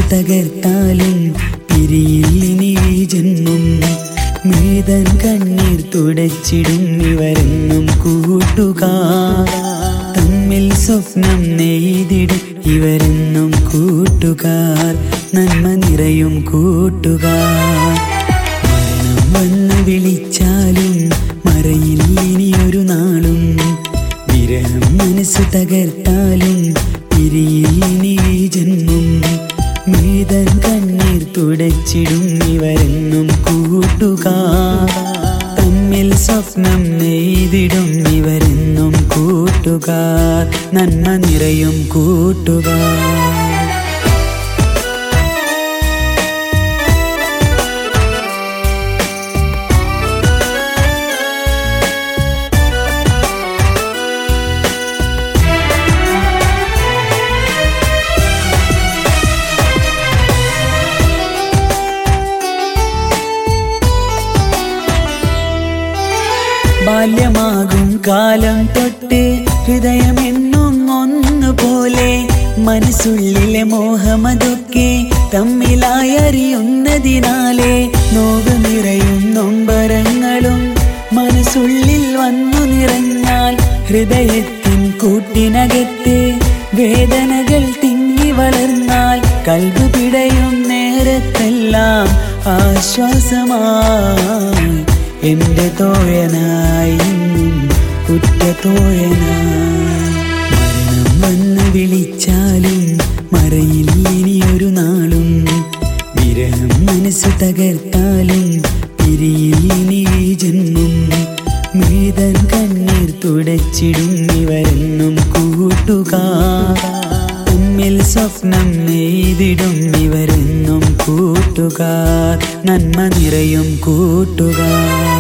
തകർത്താലും പിരിയില്ലിനി ഈ ജന്മം മേതൻ കണ്ണീർ തുടച്ചിടും ഇവരെന്നും കൂട്ടുകാർ തമ്മിൽ സ്വപ്നം നെയ്തിടും ഇവരെന്നും കൂട്ടുകാർ നന്മ നിറയും കൂട്ടുകാർ മരണം വന്ന് വിളിച്ചാലും മറയില്ലിനിയൊരു നാളും വിരഹം മനസ്സ് തകർത്താലും പിരിയില്ലിനി ഈ ജന്മം മേതൻ കണ്ണീർ തുടച്ചിടും ഇവരെന്നും കൂട്ടുകാർ തമ്മിൽ സ്വപ്നം നെയ്തിടും ഇവരെന്നും കൂട്ടുകാർ നന്മ നിറയും കൂട്ടുകാർ ബാല്യമാകും കാലം തൊട്ട് ഹൃദയമെന്നും ഒന്നുപോലെ മനസ്സുള്ളിലെ മോഹമതൊക്കെ തമ്മിലായി അറിയുന്നതിനാലെ നോവ് നിറയും നൊമ്പരങ്ങളും മനസ്സുള്ളിൽ വന്നു നിറഞ്ഞാൽ ഹൃദയത്തിൻ കൂട്ടിനകത്തെ വേദനകൾ തിങ്ങി വളർന്നാൽ കൽബ് പിടയും നേരത്തെല്ലാം ആശ്വാസമായി എന്റെ തോയനായി ഇന്നും ഉറ്റ തോയനായി മരണം വന്ന് വിളിച്ചാലും മറയില്ലിനിയൊരു നാളും വിരഹം മനസ്സ് തകർത്താലും പിരിയില്ലിനി ഈ ജന്മം മീതൻ കണ്ണീർ തുടച്ചിടും ഇവരെന്നും കൂട്ടുകാർ തമ്മിൽ സ്വപ്നം നെയ്തിടും ഇവരെന്നും കൂട്ടുകാർ നന്മ നിറയും കൂട്ടുകാർ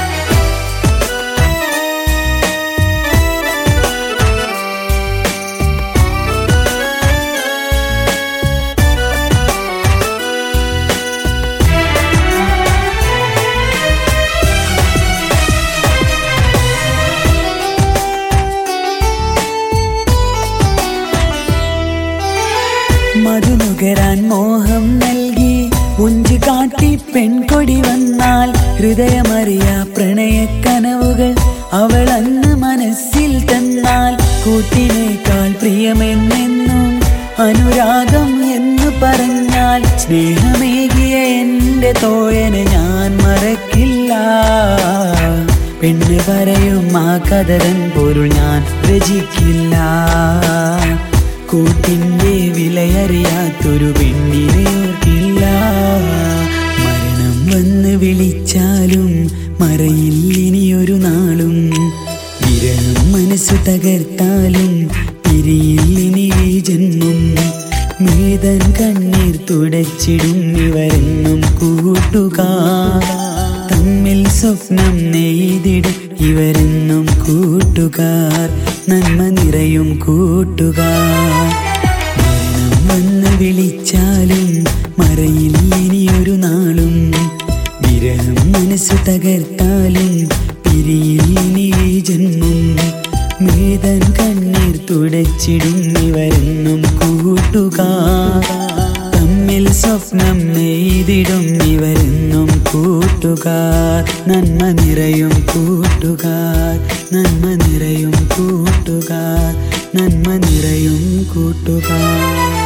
മധുനുകരാൻ മോഹം നൽകി ഉഞ്ചു കാട്ടി പെൺകൊടി വന്നാൽ ഹൃദയമറിയ പ്രണയ കനവുകൾ അവൾ അന്ന് മനസ്സിൽ തന്നാൽ കൂട്ടിനേക്കാൾ പ്രിയമെന്നെന്നും അനുരാഗം എന്ന് പറഞ്ഞാൽ സ്നേഹമേകിയ എന്റെ തോയനെ ഞാൻ മറക്കില്ല പെണ്ണ് പറയും ആ കഥരൻ പൊരുൾ ഞാൻ രചിക്കില്ല കൂട്ടിന്റെ വിലയറിയാത്തൊരു പെണ്ണിനെ ഓർക്കില്ല മരണം വന്ന് വിളിച്ചാലും മറയില്ലിനിയൊരു നാളും വിരഹം മനസ്സ് തകർത്താലും പിരിയില്ലിനി ഈ ജന്മം മേതൻ കണ്ണീർ തുടച്ചിടും ഇവരെന്നും കൂട്ടുകാർ തമ്മിൽ സ്വപ്നം നെയ്തിടും ഇവരെന്നും കൂട്ടുകാർ നന്മ നിറയും കൂട്ടുകാർ മരണം വന്ന് വിളിച്ചാലും മറയില്ലിനിയൊരു നാളും വിരഹം മനസ്സ് തകർത്താലും പിരിയില്ലിനി ഈ ജന്മം മേതൻ കണ്ണീർ തുടച്ചിടും ഇവരെന്നും കൂട്ടുകാർ തമ്മിൽ സ്വപ്നം നെയ്തിടും ഇവരെന്നും കൂട്ടുകാർ നന്മ നിറയും കൂട്ടുകാർ നന്മ നിറയും കൂട്ടുകാർ നന്മ നിറയും കൂട്ടുകാർ